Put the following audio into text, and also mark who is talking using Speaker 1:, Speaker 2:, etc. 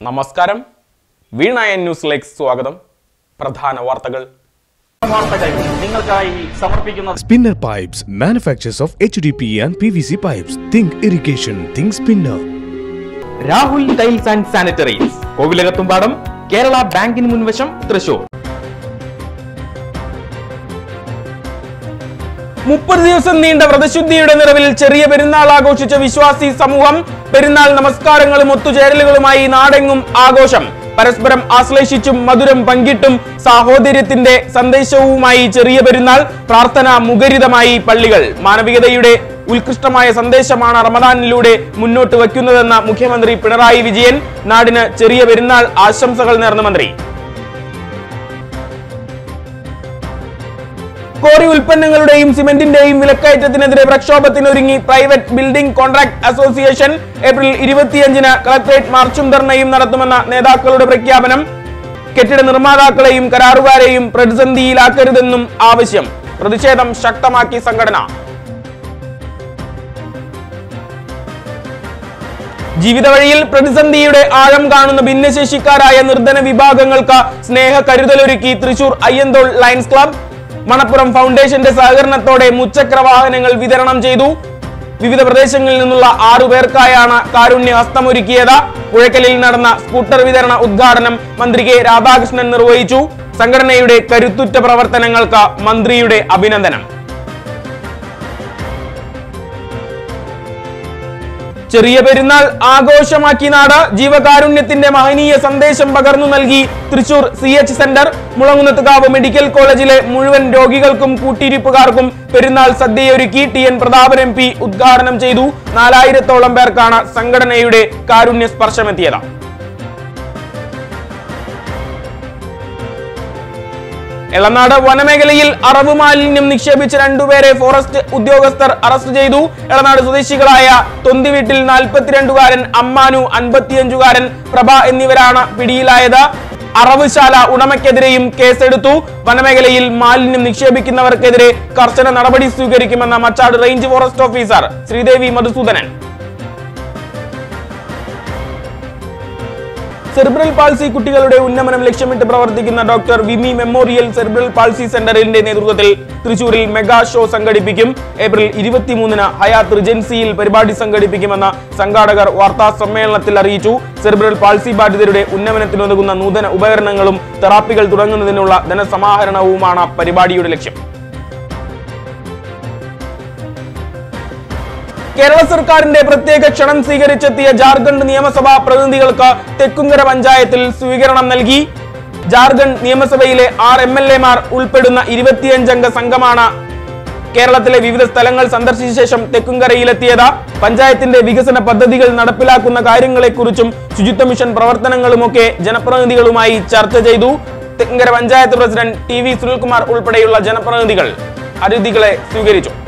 Speaker 1: നമസ്കാരം വീണായ ന്യൂസിലേക്ക് സ്വാഗതം പ്രധാന വാർത്തകൾ
Speaker 2: വാർത്തകൾ നിങ്ങൾക്കായി സമർപ്പിക്കുന്നത്
Speaker 3: Spinner Pipes, manufacturers of HDPE and PVC pipes. Think irrigation, think spinner.
Speaker 2: Rahul tiles and sanitaries Kovilakathumpadam Kerala ബാങ്കിന് മുൻവശം തൃശൂർ
Speaker 1: മുപ്പത് ദിവസം നീണ്ട വ്രതശുദ്ധിയുടെ നിറവിൽ ചെറിയ പെരുന്നാൾ ആഘോഷിച്ച വിശ്വാസി സമൂഹം പെരുന്നാൾ നമസ്കാരങ്ങളും ഒത്തുചേരലുകളുമായി നാടെങ്ങും ആഘോഷം പരസ്പരം ആശ്ലേഷിച്ചും മധുരം പങ്കിട്ടും സാഹോദര്യത്തിന്റെ സന്ദേശവുമായി ചെറിയ പെരുന്നാൾ പ്രാർത്ഥന മുഖരിതമായി പള്ളികൾ മാനവികതയുടെ ഉത്കൃഷ്ടമായ സന്ദേശമാണ് റമദാനിലൂടെ മുന്നോട്ട് വയ്ക്കുന്നതെന്ന മുഖ്യമന്ത്രി പിണറായി വിജയൻ നാടിന് ചെറിയ പെരുന്നാൾ ആശംസകൾ നേർന്ന മന്ത്രി കോറി ഉൽപ്പന്നങ്ങളുടെയും സിമന്റിന്റെയും വിലക്കയറ്റത്തിനെതിരെ പ്രക്ഷോഭത്തിനൊരുങ്ങി private building contract association April ഇരുപത്തിയഞ്ചിന് കളക്ടറേറ്റ് മാർച്ചും ധർണയും നടത്തുമെന്ന നേതാക്കളുടെ പ്രഖ്യാപനം കെട്ടിട നിർമ്മാതാക്കളെയും കരാറുകാരെയും പ്രതിസന്ധിയിലാക്കരുതെന്നും ആവശ്യം പ്രതിഷേധം ശക്തമാക്കി സംഘടന ജീവിത വഴിയിൽ പ്രതിസന്ധിയുടെ ആഴം കാണുന്ന ഭിന്നശേഷിക്കാരായ നിർധന വിഭാഗങ്ങൾക്ക് സ്നേഹ കരുതലൊരുക്കി തൃശൂർ അയ്യന്തോൾ ലയൺസ് ക്ലബ് മണപ്പുറം ഫൗണ്ടേഷന്റെ സഹകരണത്തോടെ മുച്ചക്ര വാഹനങ്ങൾ വിതരണം ചെയ്തു വിവിധ പ്രദേശങ്ങളിൽ നിന്നുള്ള ആറു പേർക്കായാണ് കാരുണ്യ ഹസ്തമൊരുക്കിയത് പുഴയ്ക്കലിൽ നടന്ന സ്കൂട്ടർ വിതരണ ഉദ്ഘാടനം മന്ത്രി കെ രാധാകൃഷ്ണൻ നിർവഹിച്ചു സംഘടനയുടെ കരുത്തുറ്റ പ്രവർത്തനങ്ങൾക്ക് മന്ത്രിയുടെ അഭിനന്ദനം ചെറിയ പെരുന്നാൾ ആഘോഷമാക്കി നാട് ജീവകാരുണ്യത്തിന്റെ മഹനീയ സന്ദേശം പകർന്നു നൽകി Thrissur C H centre Mulankunnathukavu medical കോളേജിലെ മുഴുവൻ രോഗികൾക്കും കൂട്ടിരിപ്പുകാർക്കും പെരുന്നാൾ സദ്യയൊരുക്കി T N Prathapan M P ഉദ്ഘാടനം ചെയ്തു നാലായിരത്തോളം പേർക്കാണ് സംഘടനയുടെ കാരുണ്യ സ്പർശമെത്തിയത് എളനാട് വനമേഖലയിൽ അറവ് മാലിന്യം നിക്ഷേപിച്ച രണ്ടുപേരെ ഫോറസ്റ്റ് ഉദ്യോഗസ്ഥർ അറസ്റ്റ് ചെയ്തു എളനാട് സ്വദേശികളായ തൊന്തിവീട്ടിൽ നാൽപ്പത്തിരണ്ടുകാരൻ അമ്മാനു അൻപത്തിയഞ്ചുകാരൻ പ്രഭ എന്നിവരാണ് പിടിയിലായത് അറവുശാല ഉടമയ്ക്കെതിരെയും കേസെടുത്തു വനമേഖലയിൽ മാലിന്യം നിക്ഷേപിക്കുന്നവർക്കെതിരെ കർശന നടപടി സ്വീകരിക്കുമെന്ന Machad range forest officer Sreedevi Madhusoodanan cerebral palsy കുട്ടികളുടെ ഉന്നമനം ലക്ഷ്യമിട്ട് പ്രവർത്തിക്കുന്ന doctor Vimi memorial cerebral palsy സെന്ററിന്റെ നേതൃത്വത്തിൽ തൃശൂരിൽ മെഗാ ഷോ സംഘടിപ്പിക്കും ഏപ്രിൽ ഇരുപത്തിമൂന്നിന് ഹയാത്ത് റിജൻസിയിൽ പരിപാടി സംഘടിപ്പിക്കുമെന്ന് സംഘാടകർ വാർത്താ സമ്മേളനത്തിൽ അറിയിച്ചു സെറിബ്രൽ പാൾസി ബാധിതരുടെ ഉന്നമനത്തിനുതകുന്ന നൂതന ഉപകരണങ്ങളും തെറാപ്പികൾ തുടങ്ങുന്നതിനുള്ള ധനസമാഹരണവുമാണ് പരിപാടിയുടെ ലക്ഷ്യം കേരള സർക്കാരിന്റെ പ്രത്യേക ക്ഷണം സ്വീകരിച്ചെത്തിയ ജാർഖണ്ഡ് നിയമസഭാ പ്രതിനിധികൾക്ക് തെക്കുംകര പഞ്ചായത്തിൽ സ്വീകരണം നൽകി ജാർഖണ്ഡ് നിയമസഭയിലെ ആറ് എം എൽ എമാർ ഉൾപ്പെടുന്ന ഇരുപത്തിയഞ്ചംഗ സംഘമാണ് കേരളത്തിലെ വിവിധ സ്ഥലങ്ങൾ സന്ദർശിച്ച ശേഷം തെക്കുംകരയിലെത്തിയത് പഞ്ചായത്തിന്റെ വികസന പദ്ധതികൾ നടപ്പിലാക്കുന്ന കാര്യങ്ങളെക്കുറിച്ചും ശുചിത്വ മിഷൻ പ്രവർത്തനങ്ങളുമൊക്കെ ജനപ്രതിനിധികളുമായി ചർച്ച ചെയ്തു തെക്കുംകര panchayat president T V Sunilkumar ഉൾപ്പെടെയുള്ള ജനപ്രതിനിധികൾ അതിഥികളെ സ്വീകരിച്ചു